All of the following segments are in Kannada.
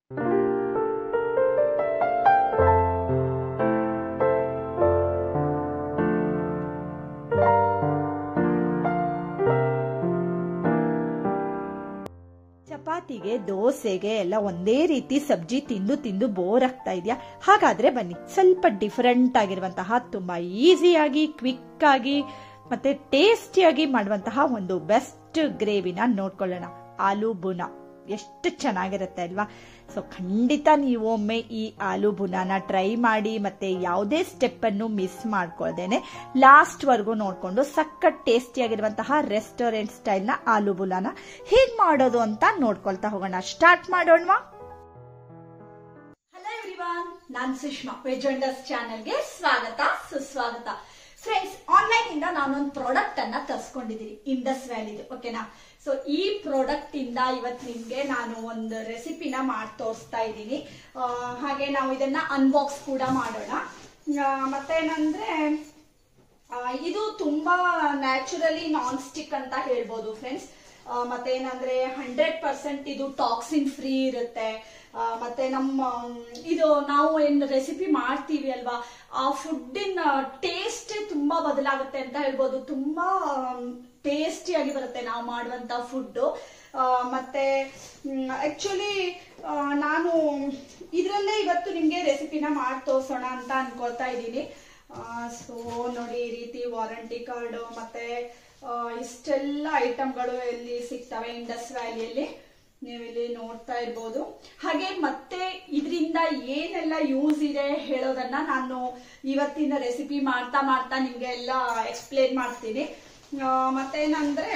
ಚಪಾತಿಗೆ ದೋಸೆಗೆ ಎಲ್ಲ ಒಂದೇ ರೀತಿ ಸಬ್ಜಿ ತಿಂದು ತಿಂದು ಬೋರ್ ಆಗ್ತಾ ಇದೆಯಾ ಹಾಗಾದ್ರೆ ಬನ್ನಿ ಸ್ವಲ್ಪ ಡಿಫರೆಂಟ್ ಆಗಿರುವಂತಹ ತುಂಬಾ ಈಸಿಯಾಗಿ ಕ್ವಿಕ್ ಆಗಿ ಮತ್ತೆ ಟೇಸ್ಟಿಯಾಗಿ ಮಾಡುವಂತಹ ಒಂದು ಬೆಸ್ಟ್ ಗ್ರೇವಿನ ನೋಡ್ಕೊಳ್ಳೋಣ ಆಲೂ ಬುನಾ ಎಷ್ಟು ಚೆನ್ನಾಗಿರುತ್ತೆ ಅಲ್ವಾ ಸೊ ಖಂಡಿತ ನೀವು ಒಮ್ಮೆ ಈ ಆಲೂ ಬುನಾನ ಟ್ರೈ ಮಾಡಿ ಮತ್ತೆ ಯಾವುದೇ ಸ್ಟೆಪ್ ಅನ್ನು ಮಿಸ್ ಮಾಡ್ಕೊಳ್ದೇನೆ ಲಾಸ್ಟ್ ವರ್ಗೂ ನೋಡ್ಕೊಂಡು ಸಖತ್ ಟೇಸ್ಟಿಯಾಗಿರುವಂತಹ ರೆಸ್ಟೋರೆಂಟ್ ಸ್ಟೈಲ್ ನ ಆಲೂ ಬುಲಾನ ಹೇಗ್ ಮಾಡೋದು ಅಂತ ನೋಡ್ಕೊಳ್ತಾ ಹೋಗೋಣ ಸ್ಟಾರ್ಟ್ ಮಾಡೋಣವಾ ಹಲೋ ಎವ್ರಿವಾನ್ ನಾನ್ ಸುಷ್ಮಾ ವೆಜೊಂಡಸ್ ಚಾನೆಲ್ಗೆ ಸ್ವಾಗತ ಸುಸ್ವಾಗತ ಫ್ರೆಂಡ್ಸ್ ಆನ್ಲೈನ್ ಇಂದ ನಾನೊಂದು ಪ್ರಾಡಕ್ಟ್ ಅನ್ನ ತರಿಸ್ಕೊಂಡಿದ್ದೀನಿ ಇಂಡಸ್ ವ್ಯಾಲಿದು ಓಕೆನಾ ಸೊ ಈ ಪ್ರಾಡಕ್ಟ್ ಇಂದ ಇವತ್ತು ನಿಮ್ಗೆ ನಾನು ಒಂದು ರೆಸಿಪಿನ ಮಾಡಿ ತೋರಿಸ್ತಾ ಇದ್ದೀನಿ ಹಾಗೆ ನಾವು ಇದನ್ನ ಅನ್ಬಾಕ್ಸ್ ಕೂಡ ಮಾಡೋಣ ಆ, ಮತ್ತೇನಂದ್ರೆ ಆ, ಇದು ತುಂಬಾ ನ್ಯಾಚುರಲಿ ನಾನ್ ಸ್ಟಿಕ್ ಅಂತ ಹೇಳ್ಬೋದು ಫ್ರೆಂಡ್ಸ್ ಮತ್ತೆ ಏನಂದ್ರೆ ಹಂಡ್ರೆಡ್ ಪರ್ಸೆಂಟ್ ಇದು ಟಾಕ್ಸಿನ್ ಫ್ರೀ ಇರುತ್ತೆ ಆ, ಮತ್ತೆ ನಮ್ಮ ಮ್, ಇದು ನಾವು ಏನ್ ರೆಸಿಪಿ ಮಾಡ್ತೀವಿ ಅಲ್ವಾ ಆ ಫುಡ್ಡಿನ ಟೇಸ್ಟ್ ತುಂಬಾ ಬದಲಾಗುತ್ತೆ ಅಂತ ಹೇಳ್ಬೋದು ತುಂಬಾ ಟೇಸ್ಟಿ ಆಗಿ ಬರುತ್ತೆ ನಾವು ಮಾಡುವಂತ ಫುಡ್ ಮತ್ತೆ ಆಕ್ಚುಲಿ ನಾನು ಇದರಲ್ಲೇ ಇವತ್ತು ನಿಮ್ಗೆ ರೆಸಿಪಿನ ಮಾಡಿ ತೋರ್ಸೋಣ ಅಂತ ಅನ್ಕೊಳ್ತಾ ಇದ್ದೀನಿ ಸೊ ನೋಡಿ ಈ ರೀತಿ ವಾರಂಟಿ ಕಾರ್ಡ್ ಮತ್ತೆ ಆ, ಇಷ್ಟೆಲ್ಲ ಐಟಮ್ಗಳು ಎಲ್ಲಿ ಸಿಗ್ತವೆ ಇಂಡಸ್ ವ್ಯಾಲಿಯಲ್ಲಿ ನೀವಿಲ್ಲಿ ನೋಡ್ತಾ ಇರ್ಬೋದು ಹಾಗೆ ಮತ್ತೆ ಇದರಿಂದ ಏನೆಲ್ಲ ಯೂಸ್ ಇದೆ ಹೇಳೋದನ್ನ ನಾನು ಇವತ್ತಿನ ರೆಸಿಪಿ ಮಾಡ್ತಾ ಮಾಡ್ತಾ ನಿಮ್ಗೆ ಎಲ್ಲ ಎಕ್ಸ್ಪ್ಲೇನ್ ಮಾಡ್ತೀನಿ ಆ, ಮತ್ತೇನಂದ್ರೆ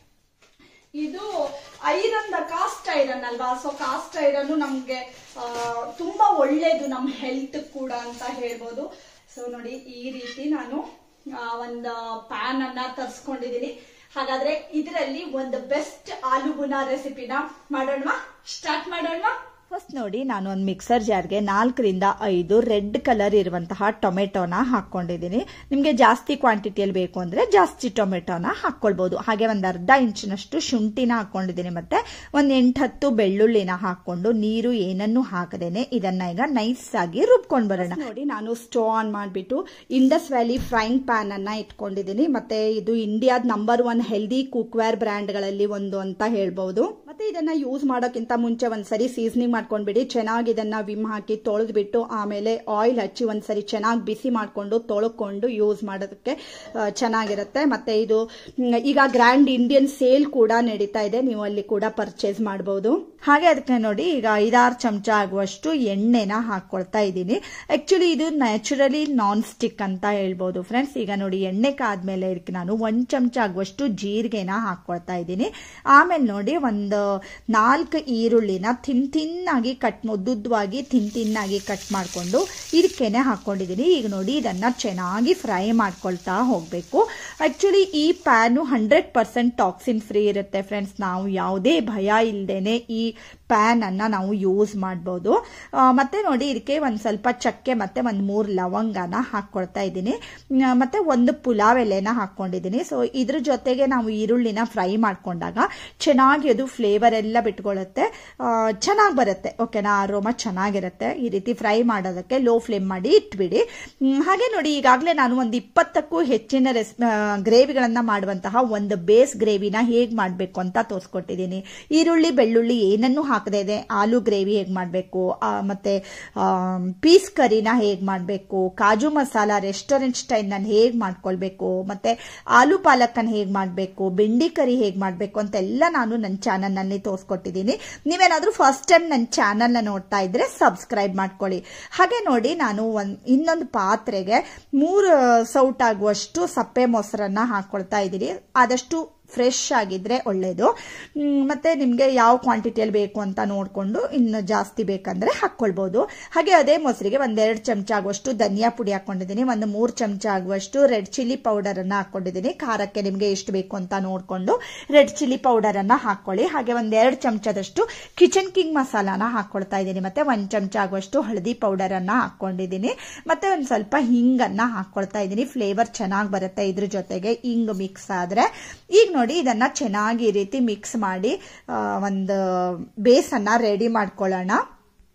ಇದು ಐರನ್ ಕಾಸ್ಟ್ ಐರನ್ ಅಲ್ವಾ ಸೊ ಕಾಸ್ಟ್ ಐರನ್ ನಮ್ಗೆ ಆ, ತುಂಬಾ ಒಳ್ಳೇದು ನಮ್ಮ ಹೆಲ್ತ್ ಕೂಡ ಅಂತ ಹೇಳ್ಬೋದು ಸೊ ನೋಡಿ ಈ ರೀತಿ ನಾನು ಆ, ಒಂದು ಪ್ಯಾನ್ ಅನ್ನ ತರಿಸ್ಕೊಂಡಿದೀನಿ ಹಾಗಾದ್ರೆ ಇದರಲ್ಲಿ ಒಂದು ಬೆಸ್ಟ್ ಆಲೂ ಬುನಾ ರೆಸಿಪಿನ ಮಾಡೋಣವಾ ಸ್ಟಾರ್ಟ್ ಮಾಡೋಣವಾ ಫಸ್ಟ್ ನೋಡಿ ನಾನು ಒಂದು ಮಿಕ್ಸರ್ ಜಾರ್ಗೆ ನಾಲ್ಕರಿಂದ ಐದು ರೆಡ್ ಕಲರ್ ಇರುವಂತಹ ಟೊಮೆಟೊನ ಹಾಕೊಂಡಿದ್ದೀನಿ ನಿಮಗೆ ಜಾಸ್ತಿ ಕ್ವಾಂಟಿಟಿಯಲ್ಲಿ ಬೇಕು ಅಂದ್ರೆ ಜಾಸ್ತಿ ಟೊಮೆಟೊನ ಹಾಕೊಳ್ಬಹುದು ಹಾಗೆ ಒಂದು ಅರ್ಧ ಇಂಚಿನಷ್ಟು ಶುಂಠಿನ ಹಾಕೊಂಡಿದ್ದೀನಿ ಮತ್ತೆ ಒಂದು ಎಂಟು ಹತ್ತು ಬೆಳ್ಳುಳ್ಳಿನ ಹಾಕೊಂಡು ನೀರು ಏನನ್ನು ಹಾಕದೇನೆ ಇದನ್ನ ಈಗ ನೈಸ್ ಆಗಿ ರುಬ್ಕೊಂಡ್ ಬರೋಣ ನೋಡಿ ನಾನು ಸ್ಟವ್ ಆನ್ ಮಾಡಿಬಿಟ್ಟು ಇಂಡಸ್ ವ್ಯಾಲಿ ಫ್ರೈಂಗ್ ಪ್ಯಾನ್ ಅನ್ನ ಇಟ್ಕೊಂಡಿದ್ದೀನಿ ಮತ್ತೆ ಇದು ಇಂಡಿಯಾದ ನಂಬರ್ ಒನ್ ಹೆಲ್ದಿ ಕುಕ್ವೇರ್ ಬ್ರ್ಯಾಂಡ್ಗಳಲ್ಲಿ ಒಂದು ಅಂತ ಹೇಳ್ಬಹುದು ಮತ್ತೆ ಇದನ್ನ ಯೂಸ್ ಮಾಡೋಕ್ಕಿಂತ ಮುಂಚೆ ಒಂದ್ಸರಿ ಸೀಸನಿಂಗ್ ಮಾಡ್ಕೊಂಡ್ಬಿಡಿ ಚೆನ್ನಾಗಿ ಇದನ್ನ ವಿಮ್ ಹಾಕಿ ತೊಳೆದ್ಬಿಟ್ಟು ಆಮೇಲೆ ಆಯಿಲ್ ಹಚ್ಚಿ ಒಂದ್ಸರಿ ಚೆನ್ನಾಗಿ ಬಿಸಿ ಮಾಡ್ಕೊಂಡು ತೊಳ್ಕೊಂಡು ಯೂಸ್ ಮಾಡೋದಕ್ಕೆ ಆ, ಚೆನ್ನಾಗಿರುತ್ತೆ ಮತ್ತೆ ಇದು ಮ್, ಈಗ ಗ್ರ್ಯಾಂಡ್ ಇಂಡಿಯನ್ ಸೇಲ್ ಕೂಡ ನಡೀತಾ ಇದೆ ನೀವು ಅಲ್ಲಿ ಕೂಡ ಪರ್ಚೇಸ್ ಮಾಡಬಹುದು ಹಾಗೆ ಅದಕ್ಕೆ ನೋಡಿ ಈಗ ಐದಾರು ಚಮಚ ಆಗುವಷ್ಟು ಎಣ್ಣೆನ ಹಾಕೊಳ್ತಾ ಇದ್ದೀನಿ ಆಕ್ಚುಲಿ ಇದು ನ್ಯಾಚುರಲಿ ನಾನ್ ಸ್ಟಿಕ್ ಅಂತ ಹೇಳ್ಬೋದು ಫ್ರೆಂಡ್ಸ್ ಈಗ ನೋಡಿ ಎಣ್ಣೆ ಕಾದ್ಮೇಲೆ ಇದಕ್ಕೆ ನಾನು ಒಂದ್ ಚಮಚ ಆಗುವಷ್ಟು ಜೀರಿಗೆನ ಹಾಕೊಳ್ತಾ ಇದ್ದೀನಿ ಆಮೇಲೆ ನೋಡಿ ಒಂದು ನಾಲ್ಕು ಈರುಳ್ಳಿನ ತಿನ್ ತಿನ್ನಾಗಿ ಕಟ್ ಉದ್ದುದ್ದವಾಗಿ ತಿನ್ ತಿನ್ನಾಗಿ ಕಟ್ ಮಾಡಿಕೊಂಡು ಇದಕ್ಕೇನೆ ಹಾಕೊಂಡಿದ್ದೀನಿ ಈಗ ನೋಡಿ ಇದನ್ನ ಚೆನ್ನಾಗಿ ಫ್ರೈ ಮಾಡ್ಕೊಳ್ತಾ ಹೋಗಬೇಕು ಆಕ್ಚುಲಿ ಈ pan hundred percent toxin free ಇರುತ್ತೆ ಫ್ರೆಂಡ್ಸ್ ನಾವು ಯಾವುದೇ ಭಯ ಇಲ್ಲದೇನೆ ಈ ಪ್ಯಾನ್ ಅನ್ನ ನಾವು ಯೂಸ್ ಮಾಡ್ಬೋದು ಆ, ಮತ್ತೆ ನೋಡಿ ಇದಕ್ಕೆ ಒಂದ್ ಸ್ವಲ್ಪ ಚಕ್ಕೆ ಮತ್ತೆ ಒಂದ್ ಮೂರ್ ಲವಂಗನ ಹಾಕೊಳ್ತಾ ಇದ್ದೀನಿ ಆ, ಮತ್ತೆ ಒಂದು ಪುಲಾವ್ ಎಲೆನ ಹಾಕೊಂಡಿದ್ದೀನಿ ಸೊ ಇದ್ರ ಜೊತೆಗೆ ನಾವು ಈರುಳ್ಳಿನ ಫ್ರೈ ಮಾಡ್ಕೊಂಡಾಗ ಚೆನ್ನಾಗಿ ಅದು ಫ್ಲೇವರ್ ಎಲ್ಲ ಬಿಟ್ಕೊಳ್ಳುತ್ತೆ ಚೆನ್ನಾಗಿ ಬರುತ್ತೆ ಓಕೆನಾ ಅರೋಮ ಚೆನ್ನಾಗಿರುತ್ತೆ ಈ ರೀತಿ ಫ್ರೈ ಮಾಡೋದಕ್ಕೆ ಲೋ ಫ್ಲೇಮ್ ಮಾಡಿ ಇಟ್ಬಿಡಿ ಹ್ಮ್, ಹಾಗೆ ನೋಡಿ ಈಗಾಗಲೇ ನಾನು ಒಂದು ಇಪ್ಪತ್ತಕ್ಕೂ ಹೆಚ್ಚಿನ ರೆಸ್ ಗ್ರೇವಿಗಳನ್ನ ಮಾಡುವಂತಹ ಒಂದು ಬೇಸ್ ಗ್ರೇವಿನ ಹೇಗ್ ಮಾಡಬೇಕು ಅಂತ ತೋರಿಸ್ಕೊಟ್ಟಿದ್ದೀನಿ ಈರುಳ್ಳಿ ಬೆಳ್ಳುಳ್ಳಿ ಏನನ್ನು ಹಾಕದೇ ಇದೆ ಆಲೂ ಗ್ರೇವಿ ಹೇಗ್ ಮಾಡಬೇಕು ಮತ್ತೆ ಪೀಸ್ ಕರಿನ ಹೇಗ್ ಮಾಡಬೇಕು ಕಾಜು ಮಸಾಲ ರೆಸ್ಟೋರೆಂಟ್ ಸ್ಟೈಲ್ ನಾನು ಹೇಗ್ ಮಾಡ್ಕೊಳ್ಬೇಕು ಮತ್ತೆ ಆಲೂ ಪಾಲಕನ್ ಹೇಗ್ ಮಾಡಬೇಕು ಬೆಂಡಿ ಕರಿ ಹೇಗ್ ಮಾಡಬೇಕು ಅಂತೆಲ್ಲ ನಾನು ನನ್ನ ಚಾನಲ್ ನಲ್ಲಿ ತೋರಿಸ್ಕೊಟ್ಟಿದ್ದೀನಿ ನೀವೇನಾದ್ರೂ ಫಸ್ಟ್ ಟೈಮ್ ನನ್ನ ಚಾನಲ್ ನ ನೋಡ್ತಾ ಇದ್ರೆ ಸಬ್ಸ್ಕ್ರೈಬ್ ಮಾಡ್ಕೊಳ್ಳಿ ಹಾಗೆ ನೋಡಿ ನಾನು ಒಂದ್ ಇನ್ನೊಂದು ಪಾತ್ರೆಗೆ ಮೂರು ಸೌಟ್ ಆಗುವಷ್ಟು ಸಪ್ಪೆ ಮೊಸರನ್ನ ಹಾಕೊಳ್ತಾ ಇದ್ದೀನಿ ಆದಷ್ಟು ಫ್ರೆಶ್ ಆಗಿದ್ರೆ ಒಳ್ಳೇದು ಮ್, ಮತ್ತೆ ನಿಮಗೆ ಯಾವ ಕ್ವಾಂಟಿಟಿಯಲ್ಲಿ ಬೇಕು ಅಂತ ನೋಡಿಕೊಂಡು ಇನ್ನು ಜಾಸ್ತಿ ಬೇಕಂದ್ರೆ ಹಾಕ್ಕೊಳ್ಬೋದು ಹಾಗೆ ಅದೇ ಮೊಸರಿಗೆ ಒಂದೆರಡು ಚಮಚ ಆಗುವಷ್ಟು ಧನಿಯಾ ಪುಡಿ ಹಾಕೊಂಡಿದ್ದೀನಿ ಒಂದು ಮೂರು ಚಮಚ ಆಗುವಷ್ಟು ರೆಡ್ ಚಿಲ್ಲಿ ಪೌಡರ್ ಅನ್ನ ಹಾಕೊಂಡಿದ್ದೀನಿ ಖಾರಕ್ಕೆ ನಿಮಗೆ ಎಷ್ಟು ಬೇಕು ಅಂತ ನೋಡಿಕೊಂಡು ರೆಡ್ ಚಿಲ್ಲಿ ಪೌಡರ್ ಅನ್ನ ಹಾಕೊಳ್ಳಿ ಹಾಗೆ ಒಂದೆರಡು ಚಮಚದಷ್ಟು ಕಿಚನ್ ಕಿಂಗ್ ಮಸಾಲಾನ ಹಾಕೊಳ್ತಾ ಇದ್ದೀನಿ ಮತ್ತೆ ಒಂದ್ ಚಮಚ ಆಗುವಷ್ಟು ಹಳದಿ ಪೌಡರ್ ಅನ್ನ ಹಾಕೊಂಡಿದ್ದೀನಿ ಮತ್ತೆ ಒಂದ್ ಸ್ವಲ್ಪ ಹಿಂಗನ್ನ ಹಾಕೊಳ್ತಾ ಇದ್ದೀನಿ ಫ್ಲೇವರ್ ಚೆನ್ನಾಗಿ ಬರುತ್ತೆ ಇದ್ರ ಜೊತೆಗೆ ಹಿಂಗ್ ಮಿಕ್ಸ್ ಆದ್ರೆ ಈಗ ನೋಡಿ ಇದನ್ನ ಚೆನ್ನಾಗಿ ಈ ರೀತಿ ಮಿಕ್ಸ್ ಮಾಡಿ ಆ, ಒಂದು ಬೇಸನ್ನ ರೆಡಿ ಮಾಡ್ಕೊಳ್ಳೋಣ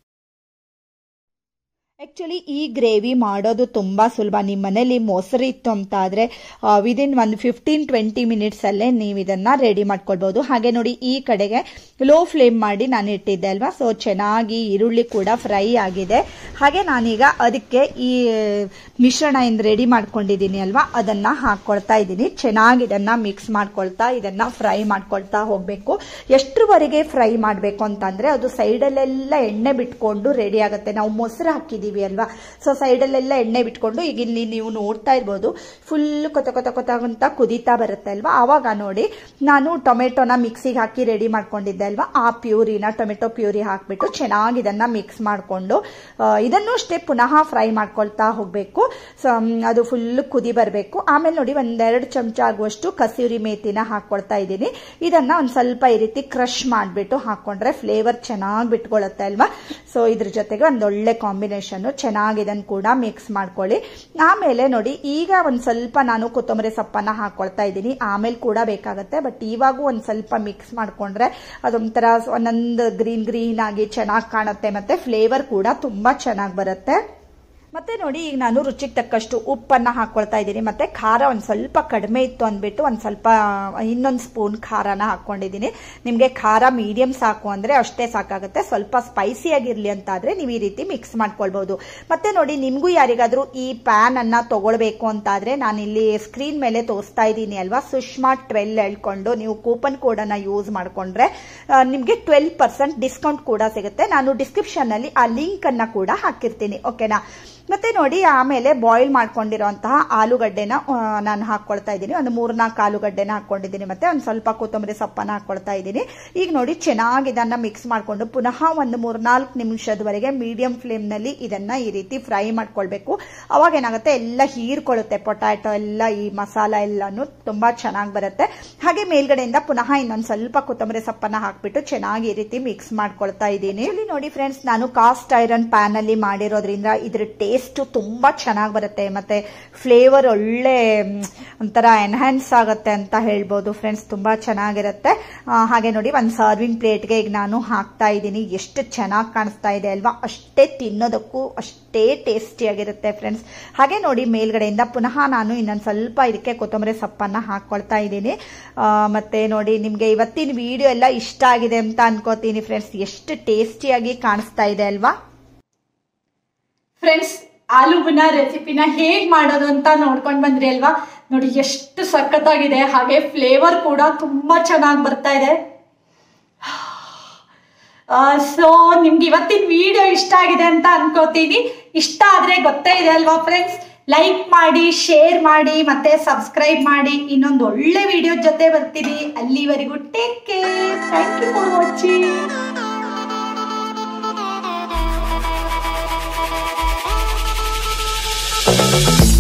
ಆ್ಯಕ್ಚುಲಿ ಈ ಗ್ರೇವಿ ಮಾಡೋದು ತುಂಬ ಸುಲಭ ನಿಮ್ಮ ಮನೇಲಿ ಮೊಸರು ಇತ್ತು ಅಂತ ಆದರೆ ವಿದಿನ್ ಒಂದು ಫಿಫ್ಟೀನ್ ಟ್ವೆಂಟಿ ಮಿನಿಟ್ಸಲ್ಲೇ ನೀವು ಇದನ್ನು ರೆಡಿ ಮಾಡ್ಕೊಳ್ಬೋದು ಹಾಗೆ ನೋಡಿ ಈ ಕಡೆಗೆ ಲೋ ಫ್ಲೇಮ್ ಮಾಡಿ ನಾನು ಇಟ್ಟಿದ್ದೆ ಅಲ್ವಾ ಸೊ ಚೆನ್ನಾಗಿ ಈರುಳ್ಳಿ ಕೂಡ ಫ್ರೈ ಆಗಿದೆ ಹಾಗೆ ನಾನೀಗ ಅದಕ್ಕೆ ಈ ಮಿಶ್ರಣ ಏನು ರೆಡಿ ಮಾಡ್ಕೊಂಡಿದ್ದೀನಿ ಅಲ್ವಾ ಅದನ್ನು ಹಾಕ್ಕೊಳ್ತಾ ಇದ್ದೀನಿ ಚೆನ್ನಾಗಿ ಇದನ್ನು ಮಿಕ್ಸ್ ಮಾಡ್ಕೊಳ್ತಾ ಇದನ್ನು ಫ್ರೈ ಮಾಡ್ಕೊಳ್ತಾ ಹೋಗಬೇಕು ಎಷ್ಟರವರೆಗೆ ಫ್ರೈ ಮಾಡಬೇಕು ಅಂತಂದರೆ ಅದು ಸೈಡಲ್ಲೆಲ್ಲ ಎಣ್ಣೆ ಬಿಟ್ಕೊಂಡು ರೆಡಿ ಆಗುತ್ತೆ ನಾವು ಮೊಸರು ಹಾಕಿದ್ದೀವಿ ಅಲ್ವಾ ಸೊ ಸೈಡಲ್ಲೆಲ್ಲ ಎಣ್ಣೆ ಬಿಟ್ಕೊಂಡು ಈಗ ಇಲ್ಲಿ ನೀವು ನೋಡ್ತಾ ಇರ್ಬೋದು ಫುಲ್ ಕೊತ ಕೊತ ಕೊತ ಅಂತ ಕುದೀತಾ ಬರುತ್ತೆ ಅಲ್ವಾ ಆವಾಗ ನೋಡಿ ನಾನು ಟೊಮೆಟೊನ ಮಿಕ್ಸಿಗೆ ಹಾಕಿ ರೆಡಿ ಮಾಡ್ಕೊಂಡಿದ್ದೆ ಅಲ್ವಾ ಆ ಪ್ಯೂರಿನ ಟೊಮೆಟೊ ಪ್ಯೂರಿ ಹಾಕ್ಬಿಟ್ಟು ಚೆನ್ನಾಗಿ ಇದನ್ನ ಮಿಕ್ಸ್ ಮಾಡಿಕೊಂಡು ಇದನ್ನು ಅಷ್ಟೇ ಪುನಃ ಫ್ರೈ ಮಾಡ್ಕೊಳ್ತಾ ಹೋಗಬೇಕು ಸೊ ಅದು ಫುಲ್ ಕುದಿ ಬರಬೇಕು ಆಮೇಲೆ ನೋಡಿ ಒಂದೆರಡು ಚಮಚ ಆಗುವಷ್ಟು ಕಸೂರಿ ಮೇಥಿನ ಹಾಕ್ಕೊಳ್ತಾ ಇದ್ದೀನಿ ಇದನ್ನ ಒಂದು ಸ್ವಲ್ಪ ಈ ರೀತಿ ಕ್ರಶ್ ಮಾಡಿಬಿಟ್ಟು ಹಾಕೊಂಡ್ರೆ ಫ್ಲೇವರ್ ಚೆನ್ನಾಗಿ ಬಿಟ್ಕೊಳ್ಳುತ್ತೆ ಅಲ್ವಾ ಸೊ ಇದ್ರ ಜೊತೆಗೆ ಒಂದೊಳ್ಳೆ ಕಾಂಬಿನೇಷನ್ ಚೆನ್ನಾಗಿ ಇದನ್ನು ಕೂಡ ಮಿಕ್ಸ್ ಮಾಡ್ಕೊಳ್ಳಿ ಆಮೇಲೆ ನೋಡಿ ಈಗ ಒಂದು ಸ್ವಲ್ಪ ನಾನು ಕೊತ್ತಂಬರಿ ಸೊಪ್ಪನ್ನ ಹಾಕೊಳ್ತಾ ಇದ್ದೀನಿ ಆಮೇಲೆ ಕೂಡ ಬೇಕಾಗುತ್ತೆ ಬಟ್ ಇವಾಗೂ ಒಂದು ಸ್ವಲ್ಪ ಮಿಕ್ಸ್ ಮಾಡ್ಕೊಂಡ್ರೆ ಅದೊಂಥರ ಒಂದೊಂದು ಗ್ರೀನ್ ಗ್ರೀನ್ ಆಗಿ ಚೆನ್ನಾಗಿ ಕಾಣುತ್ತೆ ಮತ್ತೆ ಫ್ಲೇವರ್ ಕೂಡ ತುಂಬಾ ಚೆನ್ನಾಗಿ ಬರುತ್ತೆ ಮತ್ತೆ ನೋಡಿ ಈಗ ನಾನು ರುಚಿಗೆ ತಕ್ಕಷ್ಟು ಉಪ್ಪನ್ನ ಹಾಕೊಳ್ತಾ ಇದ್ದೀನಿ ಮತ್ತೆ ಖಾರ ಒಂದು ಸ್ವಲ್ಪ ಕಡಿಮೆ ಇತ್ತು ಅಂದ್ಬಿಟ್ಟು ಒಂದು ಸ್ವಲ್ಪ ಇನ್ನೊಂದು ಸ್ಪೂನ್ ಖಾರನ ಹಾಕೊಂಡಿದ್ದೀನಿ ನಿಮಗೆ ಖಾರ ಮೀಡಿಯಂ ಸಾಕು ಅಂದ್ರೆ ಅಷ್ಟೇ ಸಾಕಾಗುತ್ತೆ ಸ್ವಲ್ಪ ಸ್ಪೈಸಿ ಆಗಿರ್ಲಿ ಅಂತ ಆದ್ರೆ ನೀವು ಈ ರೀತಿ ಮಿಕ್ಸ್ ಮಾಡ್ಕೊಳ್ಬಹುದು ಮತ್ತೆ ನೋಡಿ ನಿಮ್ಗೂ ಯಾರಿಗಾದ್ರೂ ಈ ಪ್ಯಾನ್ ಅನ್ನ ತಗೊಳ್ಬೇಕು ಅಂತ ಆದ್ರೆ ನಾನು ಇಲ್ಲಿ ಸ್ಕ್ರೀನ್ ಮೇಲೆ ತೋರಿಸ್ತಾ ಇದ್ದೀನಿ ಅಲ್ವಾ ಸುಷ್ಮಾ ಟ್ವೆಲ್ ಹೇಳ್ಕೊಂಡು ನೀವು ಕೂಪನ್ ಕೋಡ್ ಅನ್ನ ಯೂಸ್ ಮಾಡ್ಕೊಂಡ್ರೆ ನಿಮಗೆ ಟ್ವೆಲ್ ಪರ್ಸೆಂಟ್ ಡಿಸ್ಕೌಂಟ್ ಕೂಡ ಸಿಗುತ್ತೆ ನಾನು ಡಿಸ್ಕ್ರಿಪ್ಷನ್ ಅಲ್ಲಿ ಆ ಲಿಂಕ್ ಅನ್ನ ಕೂಡ ಹಾಕಿರ್ತೀನಿ ಓಕೆನಾ ಮತ್ತೆ ನೋಡಿ ಆಮೇಲೆ ಬಾಯ್ಲ್ ಮಾಡ್ಕೊಂಡಿರುವಂತಹ ಆಲೂಗಡ್ಡೆನ ನಾನು ಹಾಕೊಳ್ತಾ ಇದ್ದೀನಿ ಒಂದು ಮೂರ್ನಾಲ್ಕು ಆಲೂಗಡ್ಡೆನ ಹಾಕೊಂಡಿದ್ದೀನಿ ಮತ್ತೆ ಒಂದು ಸ್ವಲ್ಪ ಕೊತ್ತಂಬರಿ ಸೊಪ್ಪನ್ನ ಹಾಕೊಳ್ತಾ ಇದ್ದೀನಿ ಈಗ ನೋಡಿ ಚೆನ್ನಾಗಿ ಇದನ್ನ ಮಿಕ್ಸ್ ಮಾಡಿಕೊಂಡು ಪುನಃ ಒಂದು ಮೂರ್ನಾಲ್ಕು ನಿಮಿಷದವರೆಗೆ ಮೀಡಿಯಂ ಫ್ಲೇಮ್ನಲ್ಲಿ ಇದನ್ನ ಈ ರೀತಿ ಫ್ರೈ ಮಾಡ್ಕೊಳ್ಬೇಕು ಅವಾಗ ಏನಾಗುತ್ತೆ ಎಲ್ಲ ಹೀರ್ಕೊಳ್ಳುತ್ತೆ ಪೊಟ್ಯಾಟೊ ಎಲ್ಲ ಈ ಮಸಾಲ ಎಲ್ಲಾನು ತುಂಬಾ ಚೆನ್ನಾಗಿ ಬರುತ್ತೆ ಹಾಗೆ ಮೇಲ್ಗಡೆಯಿಂದ ಪುನಃ ಇನ್ನೊಂದು ಸ್ವಲ್ಪ ಕೊತ್ತಂಬರಿ ಸೊಪ್ಪನ್ನ ಹಾಕ್ಬಿಟ್ಟು ಚೆನ್ನಾಗಿ ಈ ರೀತಿ ಮಿಕ್ಸ್ ಮಾಡ್ಕೊಳ್ತಾ ಇದ್ದೀನಿ ಇಲ್ಲಿ ನೋಡಿ ಫ್ರೆಂಡ್ಸ್ ನಾನು ಕಾಸ್ಟ್ ಐರನ್ ಪ್ಯಾನ್ ಅಲ್ಲಿ ಮಾಡಿರೋದ್ರಿಂದ ಇದ್ರ ಟೇಸ್ಟ್ ತುಂಬಾ ಚೆನ್ನಾಗಿ ಬರುತ್ತೆ ಮತ್ತೆ ಫ್ಲೇವರ್ ಒಳ್ಳೆ ಒಂಥರ ಎನ್ಹ್ಯಾನ್ಸ್ ಆಗುತ್ತೆ ಅಂತ ಹೇಳ್ಬೋದು ಫ್ರೆಂಡ್ಸ್ ತುಂಬಾ ಚೆನ್ನಾಗಿರುತ್ತೆ ಹಾಗೆ ನೋಡಿ ಒಂದು ಸರ್ವಿಂಗ್ ಪ್ಲೇಟ್ಗೆ ಈಗ ನಾನು ಹಾಕ್ತಾ ಇದ್ದೀನಿ ಎಷ್ಟು ಚೆನ್ನಾಗಿ ಕಾಣಿಸ್ತಾ ಇದೆ ಅಲ್ವಾ ಅಷ್ಟೇ ತಿನ್ನೋದಕ್ಕೂ ಅಷ್ಟೇ ಟೇಸ್ಟಿಯಾಗಿರುತ್ತೆ ಫ್ರೆಂಡ್ಸ್ ಹಾಗೆ ನೋಡಿ ಮೇಲ್ಗಡೆಯಿಂದ ಪುನಃ ನಾನು ಇನ್ನೊಂದು ಸ್ವಲ್ಪ ಇದಕ್ಕೆ ಕೊತ್ತಂಬರಿ ಸೊಪ್ಪನ್ನ ಹಾಕೊಳ್ತಾ ಇದ್ದೀನಿ ಮತ್ತೆ ನೋಡಿ ನಿಮಗೆ ಇವತ್ತಿನ ವಿಡಿಯೋ ಎಲ್ಲ ಇಷ್ಟ ಆಗಿದೆ ಅಂತ ಅನ್ಕೋತೀನಿ ಫ್ರೆಂಡ್ಸ್ ಎಷ್ಟು ಟೇಸ್ಟಿಯಾಗಿ ಕಾಣಿಸ್ತಾ ಇದೆ ಅಲ್ವಾ ಫ್ರೆಂಡ್ಸ್ ಆಲೂಬುನ ರೆಸಿಪಿನ ಹೇಗ್ ಮಾಡೋದು ಅಂತ ನೋಡ್ಕೊಂಡ್ ಬಂದ್ರಿ ಅಲ್ವಾ ನೋಡಿ ಎಷ್ಟು ಸಖತ್ತಾಗಿದೆ ಹಾಗೆ ಫ್ಲೇವರ್ ಕೂಡ ತುಂಬಾ ಚೆನ್ನಾಗಿ ಬರ್ತಾ ಇದೆ ಸೊ ನಿಮ್ಗೆ ಇವತ್ತಿನ ವಿಡಿಯೋ ಇಷ್ಟ ಆಗಿದೆ ಅಂತ ಅನ್ಕೋತೀನಿ ಇಷ್ಟ ಆದ್ರೆ ಗೊತ್ತೇ ಇದೆ ಅಲ್ವಾ ಫ್ರೆಂಡ್ಸ್ ಲೈಕ್ ಮಾಡಿ ಶೇರ್ ಮಾಡಿ ಮತ್ತೆ ಸಬ್ಸ್ಕ್ರೈಬ್ ಮಾಡಿ ಇನ್ನೊಂದು ಒಳ್ಳೆ ವಿಡಿಯೋ ಜೊತೆ ಬರ್ತೀನಿ ಅಲ್ಲಿವರೆಗೂ take care thank you for watching Thank you.